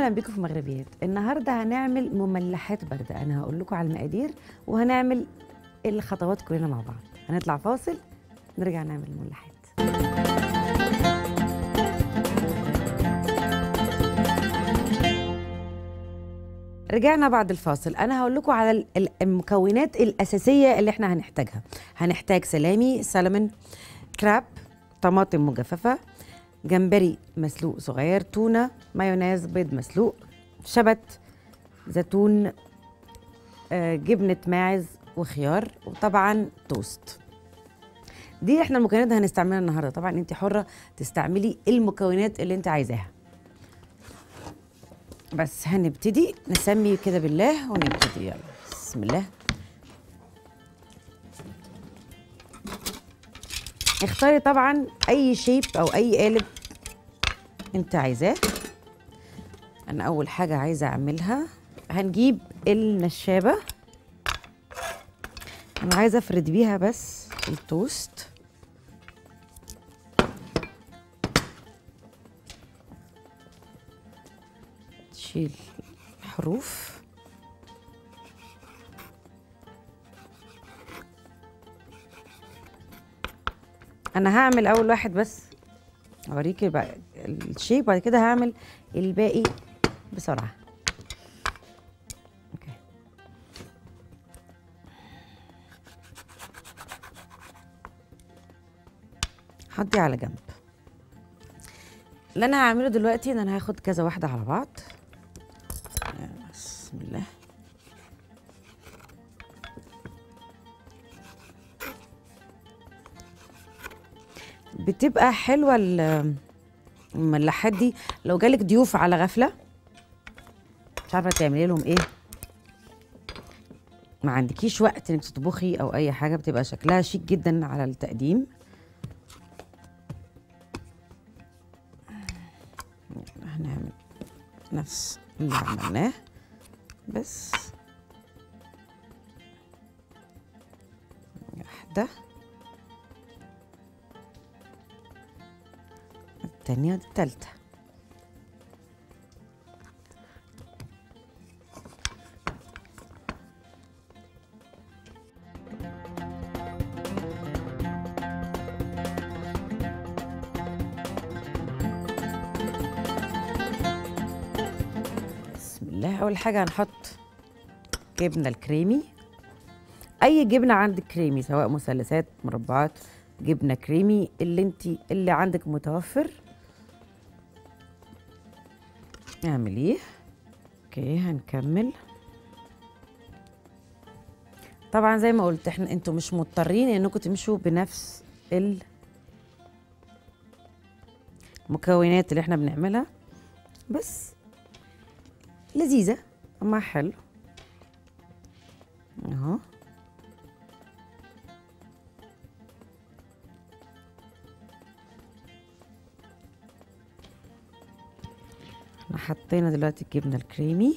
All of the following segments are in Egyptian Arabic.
اهلا بيكم في مغربيات النهارده هنعمل مملحات بارده انا هقول لكم على المقادير وهنعمل الخطوات كلنا مع بعض هنطلع فاصل نرجع نعمل المملحات رجعنا بعد الفاصل انا هقول لكم على ال- المكونات الاساسيه اللي احنا هنحتاجها هنحتاج سلامي سلمون كراب طماطم مجففه جمبري مسلوق صغير تونه مايونيز بيض مسلوق شبت زيتون آه، جبنه ماعز وخيار وطبعا توست دي احنا المكونات اللي هنستعملها النهارده طبعا انت حره تستعملي المكونات اللي انت عايزاها بس هنبتدي نسمي كده بالله ونبتدي يلا بسم الله اختاري طبعا اي شيب او اي قالب انت عايزاه انا اول حاجه عايزه اعملها هنجيب النشابه انا عايزه افرد بيها بس التوست تشيل الحروف انا هعمل اول واحد بس اوريكي بقى الشيب بعد كده هعمل الباقي بسرعه اوكي حطي على جنب اللي انا هعمله دلوقتي ان انا هاخد كذا واحده على بعض بسم الله بتبقى حلوه ال- المملحات دي لو جالك ضيوف على غفله مش عارفه تعملي لهم ايه ما عندكيش وقت انك تطبخي او اي حاجه بتبقى شكلها شيك جدا على التقديم هنعمل نفس اللي عملناه بس واحدة التانية والتالتة بسم الله اول حاجه هنحط جبنه الكريمي اي جبنه عندك كريمي سواء مثلثات مربعات جبنه كريمي اللي انت اللي عندك متوفر اعمليه اوكي هنكمل طبعا زي ما قلت احنا انتوا مش مضطرين انكم تمشوا بنفس المكونات اللي احنا بنعملها بس لذيذة طعمها حلو اهو احنا حطينا دلوقتي الجبنة الكريمي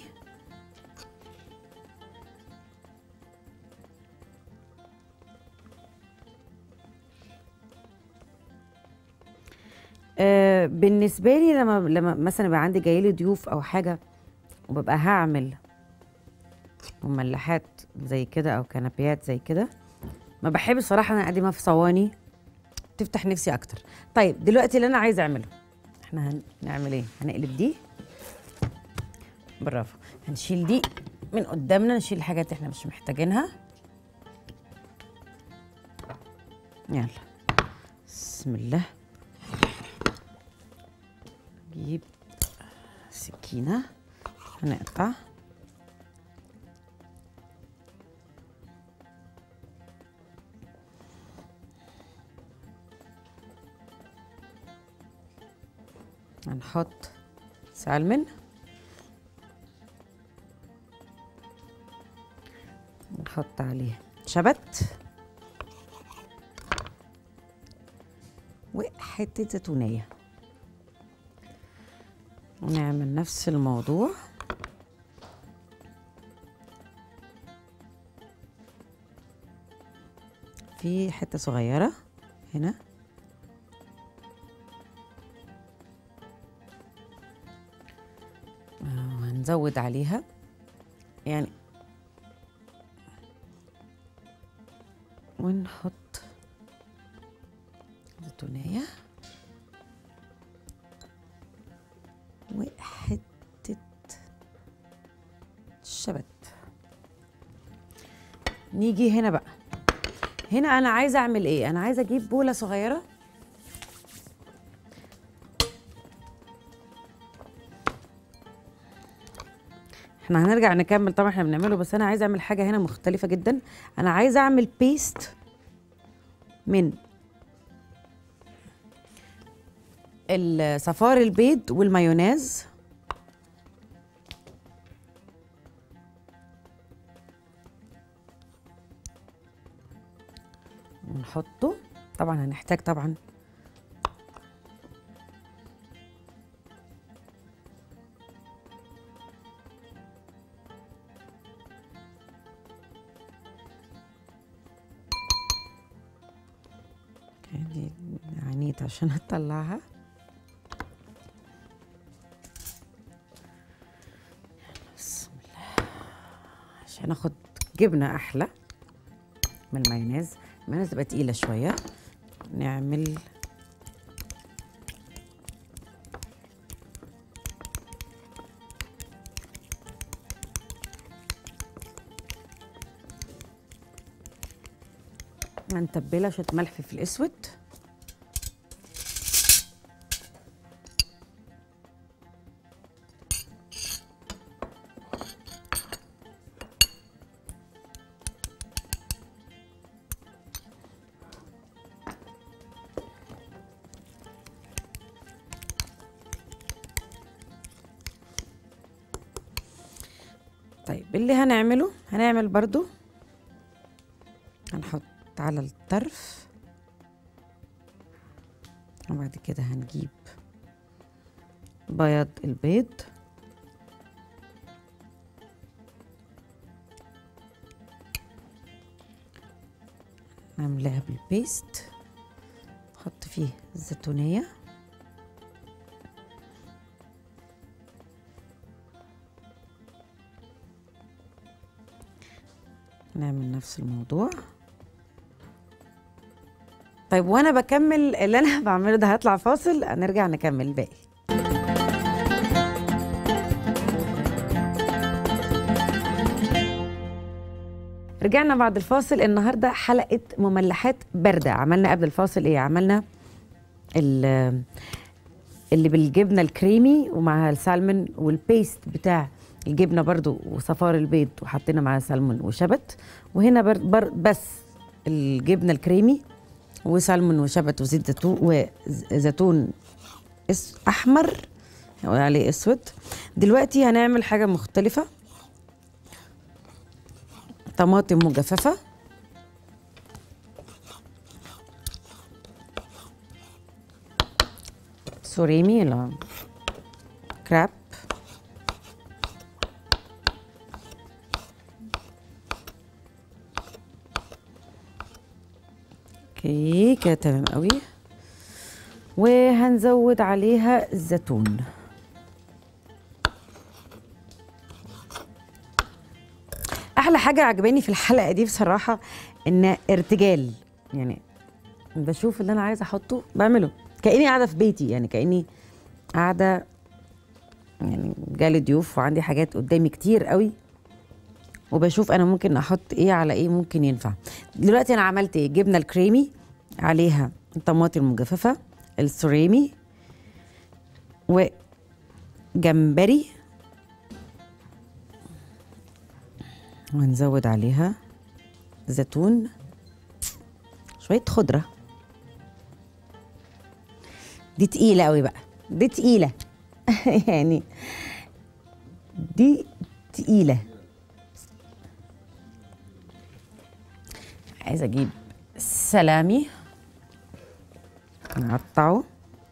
آه بالنسبة لي لما لما مثلا يبقى عندي جايلي ضيوف أو حاجة وببقى هعمل مملحات زي كده او كنابيات زي كده ما بحب الصراحه انا اقدمها في صواني تفتح نفسي اكتر طيب دلوقتي اللي انا عايزه اعمله احنا هنعمل ايه هنقلب دي برافو هنشيل دي من قدامنا نشيل الحاجات احنا مش محتاجينها يلا بسم الله نجيب سكينه هنقطع هنحط سالمون نحط عليه شبت وحتة زيتونية ونعمل نفس الموضوع في حتة صغيرة هنا آه. هنزود عليها يعني ونحط زيتونية وحتة شبت نيجي هنا بقى هنا انا عايزه اعمل ايه انا عايزه اجيب بوله صغيره احنا هنرجع نكمل طبعا احنا بنعمله بس انا عايزه اعمل حاجه هنا مختلفه جدا انا عايزه اعمل بيست من صفار البيض والمايونيز ونحطه طبعا هنحتاج طبعا دي عنيت عشان اطلعها بسم الله عشان اخد جبنه احلى من المايونيز المايونيز تبقى تقيله شويه نعمل هنتبلها شويه ملح في الاسود طيب اللي هنعمله هنعمل برضو هنحط على الطرف وبعد كده هنجيب بياض البيض نعملها بالبيست نحط فيه الزيتونيه نعمل نفس الموضوع طيب وانا بكمل اللي انا بعمله ده هطلع فاصل هنرجع نكمل الباقي رجعنا بعد الفاصل النهارده حلقه مملحات بارده عملنا قبل الفاصل ايه عملنا ال- اللي بالجبنه الكريمي ومعها السالمون والبيست بتاع الجبنه برضو وصفار البيض وحطينا معاها سلمون وشبت وهنا بر بر بس الجبنه الكريمي وسلمون وشبت وزيت زيتون وزيتون اس احمر عليه اسود دلوقتي هنعمل حاجه مختلفه طماطم مجففه سوريمي لا كراب اوكي كده تمام قوي وهنزود عليها الزيتون احلى حاجه عجباني في الحلقه دي بصراحه ان ارتجال يعني بشوف اللي انا عايزه احطه بعمله كاني قاعده في بيتي يعني كاني قاعده يعني جالي ضيوف وعندي حاجات قدامي كتير قوي وبشوف انا ممكن احط ايه على ايه ممكن ينفع دلوقتي انا عملت ايه جبنه الكريمي عليها الطماطم المجففه السوريمي وجمبري وهنزود عليها زيتون شويه خضره دي تقيله قوي بقى دي تقيله يعني دي تقيله عايزه اجيب سلامي نقطعه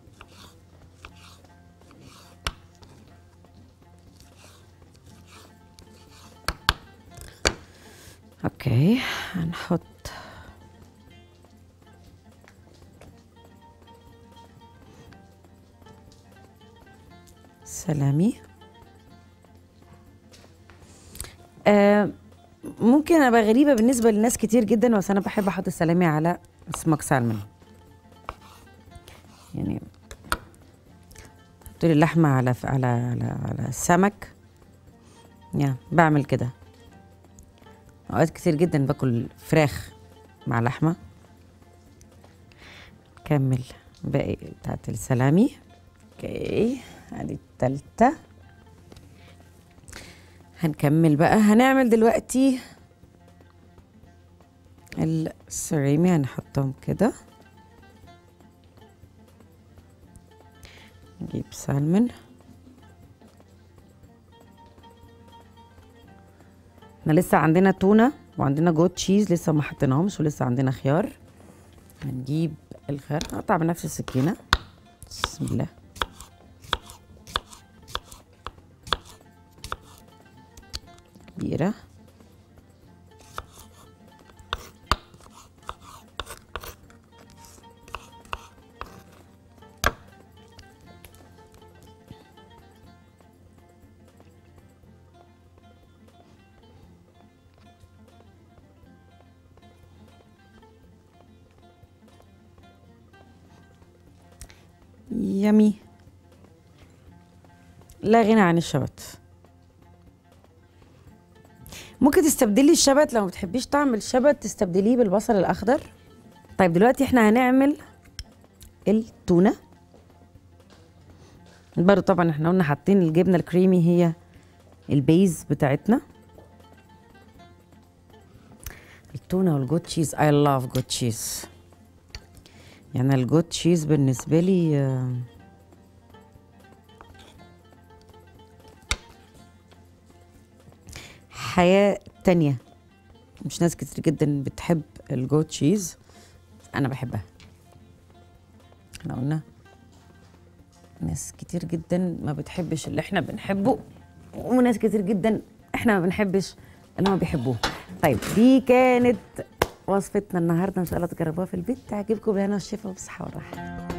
اوكي هنحط سلامي آه ممكن ابقى غريبه بالنسبه لناس كتير جدا بس انا بحب احط السلامي على سموك سالمون يعني احط لي اللحمه على على على, على السمك يا بعمل كده اوقات كتير جدا باكل فراخ مع لحمه كمل باقي بتاعت السلامي اوكي ادي التالتة هنكمل بقى هنعمل دلوقتي السريمي هنحطهم كده نجيب سالمون احنا لسه عندنا تونه وعندنا جوت تشيز لسه ما حطيناهمش ولسه عندنا خيار هنجيب الخيار نقطع بنفس السكينه بسم الله كبيره يمي لا غنى عن الشبت ممكن تستبدلي الشبت لو ما بتحبيش طعم الشبت تستبدليه بالبصل الاخضر طيب دلوقتي احنا هنعمل التونه برضه طبعا احنا قلنا حاطين الجبنه الكريمي هي البيز بتاعتنا التونه والجوت تشيز اي لاف جوت تشيز يعني الجوت تشيز بالنسبه لي آه، حياه تانية مش ناس كتير جدا بتحب الجوت تشيز انا بحبها احنا قلنا ناس كتير جدا ما بتحبش اللي احنا بنحبه وناس كتير جدا احنا ما بنحبش اللي هم بيحبوه طيب دي كانت وصفتنا النهارده ان شاء الله تجربوها في البيت تعجبكم بالهنا والشفا والصحه والراحه